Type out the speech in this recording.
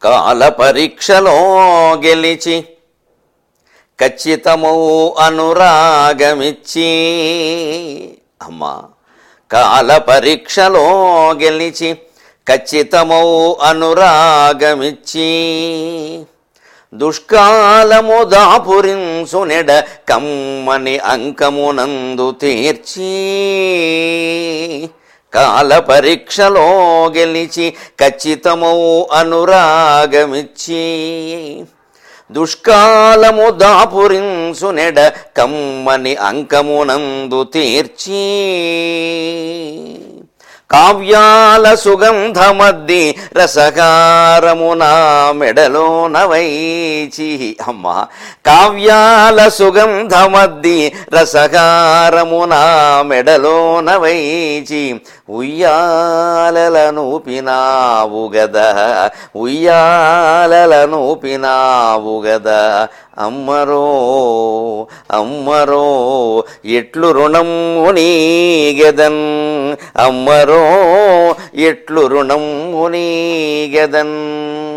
కాల పరీక్షలో గెలిచి ఖచ్చితమౌ అనురాగమిచ్చి అమ్మా కాల పరీక్షలో గెలిచి ఖచ్చితమౌ అనురాగమిచ్చి దుష్కాలము దాపురింసునెడ కమ్మని అంకమునందు తీర్చి కాల పరీక్షలో గెలిచి ఖచ్చితమౌ అనురాగమిచ్చి దుష్కాలము దాపురింసునెడ కమ్మని అంకమునందు తీర్చి కావ్యాల సుగంధమద్ది రసగారమునా మెడలో నవైచి అమ్మ కావ్యాల సుగంధమద్ది రసగారమునా మెడలో నవైచి ఉయ్యాలలను పినావు గదా ఉయ్యాలలను పినావు గదా అమ్మరో అమ్మరో ఎట్లు రుణము నీగెదన్ అమ్మరో ఎట్లు రుణము నీగెదన్